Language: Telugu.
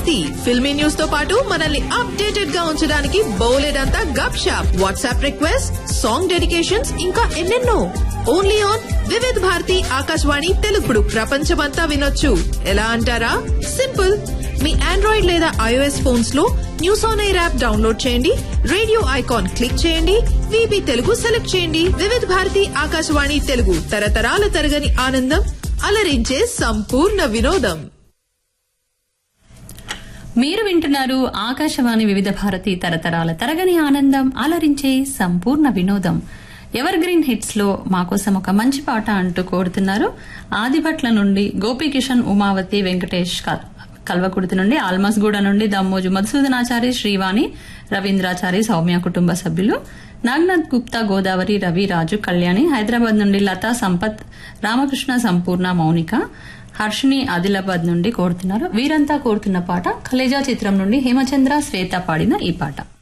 భారతి ఫిల్మీ న్యూస్ తో పాటు మనల్ని అప్డేటెడ్ గా ఉంచడానికి బోలెడంతా గప్ షాప్ వాట్సాప్ రిక్వెస్ట్ సాంగ్ డెడికేషన్స్ ఇంకా ఎన్నెన్నో ఓన్లీ ఆన్ వివిధ్ భారతి ఆకాశవాణి తెలుగుడు ప్రపంచమంతా వినొచ్చు ఎలా అంటారా సింపుల్ మీ ఆండ్రాయిడ్ లేదా ఐఓఎస్ ఫోన్స్ లో news on air app download చేయండి రేడియో ఐకాన్ క్లిక్ చేయండి వీబీ తెలుగు సెలెక్ట్ చేయండి వివిధ భారతి ఆకాశవాణి తెలుగు తరతరాల తరగని ఆనందం అలరించే సంపూర్ణ వినోదం మీరు వింటున్నారు ఆకాశవాణి వివిధ భారతి తరతరాల తరగని ఆనందం అలరించే సంపూర్ణ వినోదం ఎవర్ గ్రీన్ హిట్స్ లో మాకోసం ఒక మంచి పాట అంటూ కోరుతున్నారు ఆదిభట్ల నుండి గోపీకిషన్ ఉమావతి వెంకటేష్ కల్- కల్వకుర్తి నుండి ఆల్మస్గూడ నుండి దమ్మోజు మధుసూదనాచారి శ్రీవాణి రవీంద్రాచారి సౌమ్య కుటుంబ సభ్యులు నాగ్నాథ్ గుప్తా గోదావరి రవి రాజు కళ్యాణి హైదరాబాద్ నుండి లతా సంపత్ రామకృష్ణ సంపూర్ణ మౌనిక హర్షిని ఆదిలాబాద్ నుండి కోరుతున్నారు వీరంతా కోరుతున్న పాట కలేజా చిత్రం నుండి హేమచంద్ర శ్వేత పాడిన ఈ పాట